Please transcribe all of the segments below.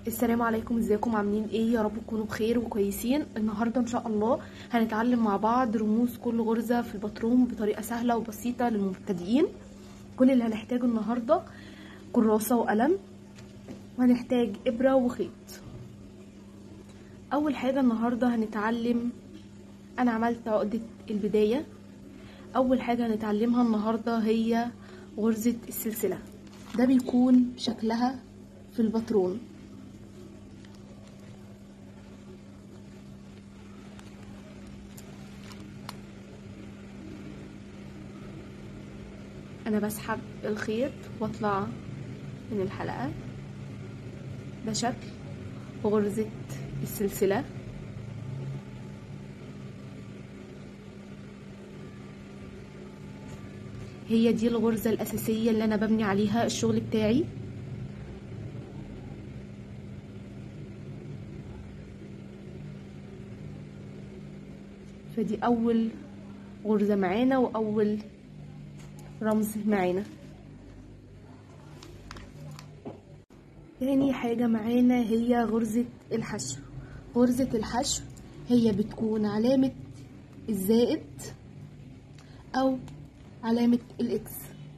السلام عليكم ازيكم عاملين ايه يا رب تكونوا بخير وكويسين النهارده ان شاء الله هنتعلم مع بعض رموز كل غرزه في الباترون بطريقه سهله وبسيطه للمبتدئين كل اللي هنحتاجه النهارده كراسه وقلم وهنحتاج ابره وخيط اول حاجه النهارده هنتعلم انا عملت عقده البدايه اول حاجه هنتعلمها النهارده هي غرزه السلسله ده بيكون شكلها في الباترون انا بسحب الخيط واطلع من الحلقة ده شكل غرزة السلسلة هي دي الغرزة الأساسية اللي أنا ببني عليها الشغل بتاعي فدي أول غرزة معانا وأول رمز معانا تاني حاجة معانا هي غرزة الحشو غرزة الحشو هي بتكون علامة الزائد أو علامة الإكس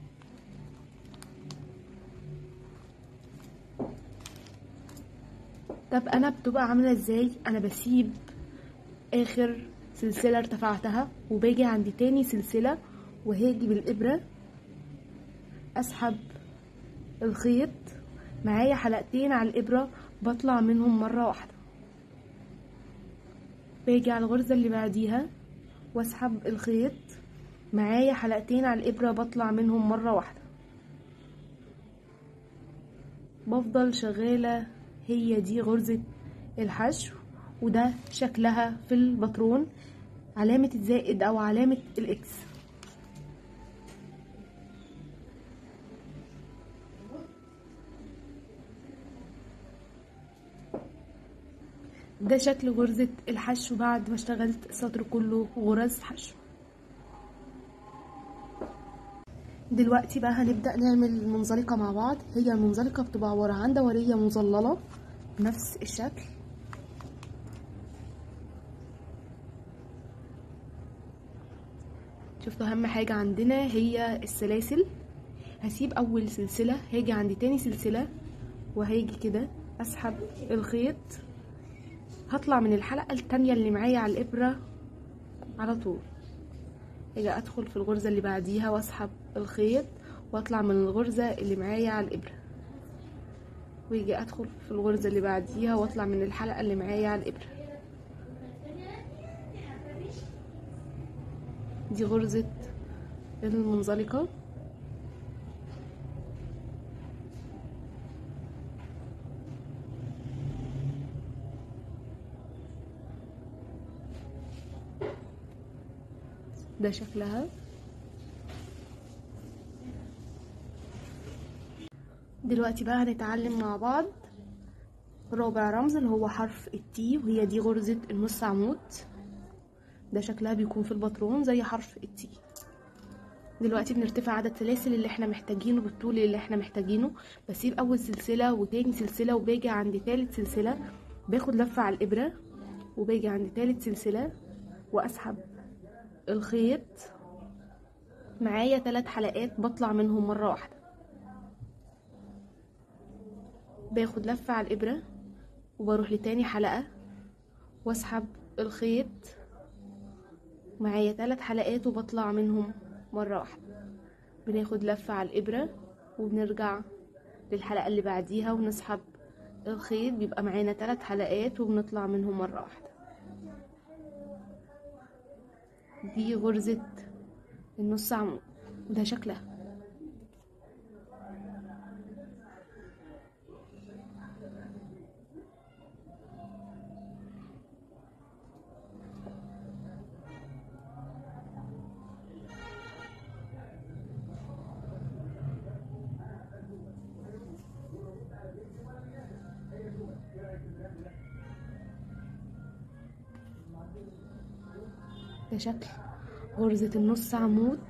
طب أنا بتبقى عاملة ازاي أنا بسيب آخر سلسلة ارتفعتها وباجي عند تاني سلسلة وهاجي بالإبرة أسحب الخيط معايا حلقتين على الإبرة بطلع منهم مرة واحدة باجي على الغرزة اللي بعديها واسحب الخيط معايا حلقتين على الإبرة بطلع منهم مرة واحدة بفضل شغالة هي دي غرزة الحشو وده شكلها في الباترون علامة الزائد أو علامة الإكس ده شكل غرزة الحشو بعد ما اشتغلت السطر كله غرز حشو دلوقتي بقى هنبدأ نعمل المنزلقة مع بعض هي المنزلقة بتبقى عبارة عن دورية مظللة بنفس الشكل شفتوا اهم حاجة عندنا هي السلاسل هسيب اول سلسلة هاجي عند تاني سلسلة وهاجي كده اسحب الخيط هطلع من الحلقة التانية اللي معايا على الإبرة على طول اجي ادخل في الغرزة اللي بعديها واسحب الخيط واطلع من الغرزة اللي معايا على الإبرة ويجي ادخل في الغرزة اللي بعديها واطلع من الحلقة اللي معايا على الإبرة دي غرزة المنزلقة ده شكلها دلوقتي بقى هنتعلم مع بعض رابع رمز اللي هو حرف التي وهي دي غرزة النص عمود ده شكلها بيكون في الباترون زي حرف التي دلوقتي بنرتفع عدد سلاسل اللي احنا محتاجينه بالطول اللي احنا محتاجينه بسيب اول سلسلة وتاني سلسلة وباجي عند تالت سلسلة باخد لفة على الابرة وباجي عند تالت سلسلة واسحب الخيط معايا ثلاث حلقات بطلع منهم مرة واحدة باخد لفة على الإبرة وبروح لتاني حلقة واسحب الخيط معايا ثلاث حلقات وبطلع منهم مرة واحدة بناخد لفة على الإبرة وبنرجع للحلقة اللي بعديها ونسحب الخيط بيبقى معانا ثلاث حلقات وبنطلع منهم مرة واحدة دي غرزة النص عمود وده شكلها ده شكل غرزة النص عمود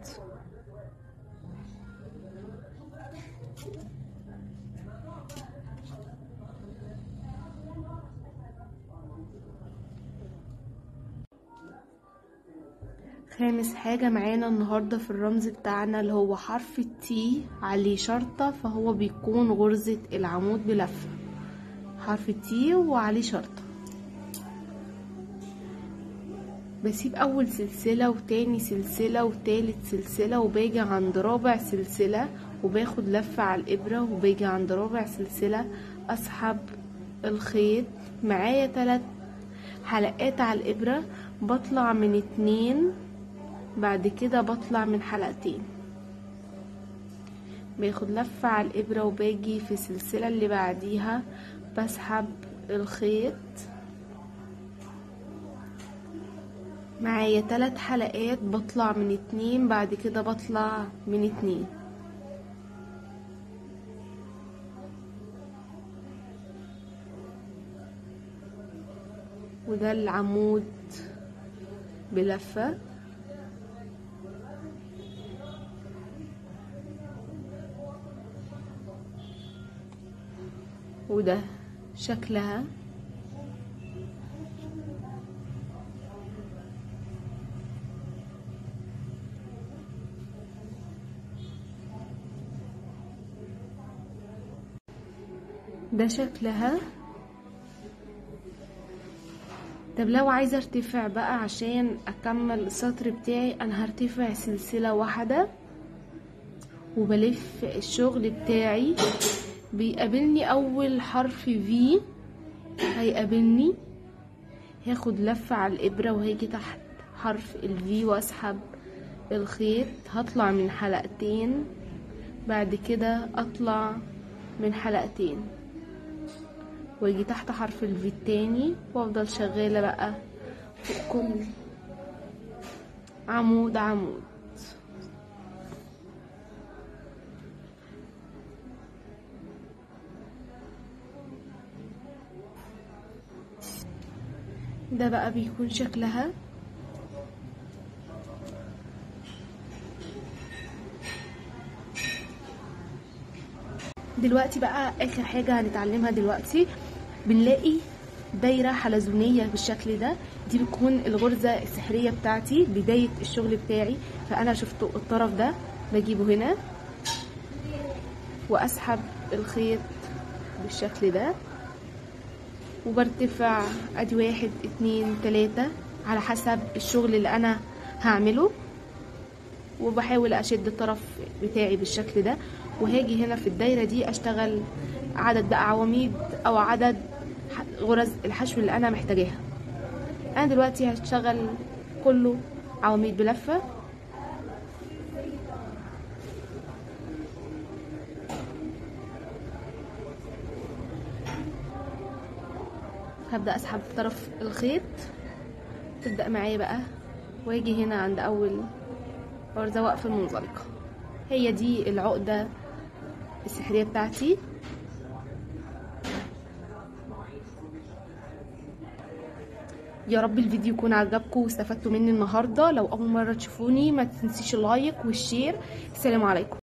خامس حاجة معانا النهاردة في الرمز بتاعنا اللي هو حرف التي عليه شرطة فهو بيكون غرزة العمود بلفة حرف التي وعليه شرطة بسيب اول سلسلة وتاني سلسلة وتالت سلسلة وباجي عند رابع سلسلة وباخد لفة على الابرة وباجي عند رابع سلسلة اسحب الخيط معايا تلات حلقات على الابرة بطلع من اتنين بعد كده بطلع من حلقتين باخد لفة على الابرة وباجي في السلسلة اللي بعديها بسحب الخيط معايا تلات حلقات بطلع من اتنين بعد كده بطلع من اتنين وده العمود بلفة وده شكلها ده شكلها طب لو عايزه ارتفع بقى عشان اكمل السطر بتاعي انا هرتفع سلسله واحده وبلف الشغل بتاعي بيقابلني اول حرف في هيقابلني هاخد لفه على الابره وهيجي تحت حرف الفي واسحب الخيط هطلع من حلقتين بعد كده اطلع من حلقتين واجي تحت حرف الفي التاني وافضل شغالة بقى فوق كل عمود عمود ده بقى بيكون شكلها دلوقتي بقى اخر حاجة هنتعلمها دلوقتي بنلاقي دايرة حلزونية بالشكل ده دي بتكون الغرزة السحرية بتاعتي بداية الشغل بتاعي فانا شفت الطرف ده بجيبه هنا واسحب الخيط بالشكل ده وبرتفع ادي واحد اتنين تلاتة على حسب الشغل اللي انا هعمله وبحاول اشد الطرف بتاعي بالشكل ده وهاجي هنا في الدايره دي اشتغل عدد بقى عواميد او عدد غرز الحشو اللي انا محتاجاها انا دلوقتي هشتغل كله عواميد بلفه هبدا اسحب طرف الخيط تبدا معايا بقى واجي هنا عند اول غرزه واقفه المنزلقه هي دي العقده السحريه بتاعتي يا رب الفيديو يكون عجبكم واستفدتوا مني النهارده لو اول مره تشوفوني ما تنسيش اللايك والشير السلام عليكم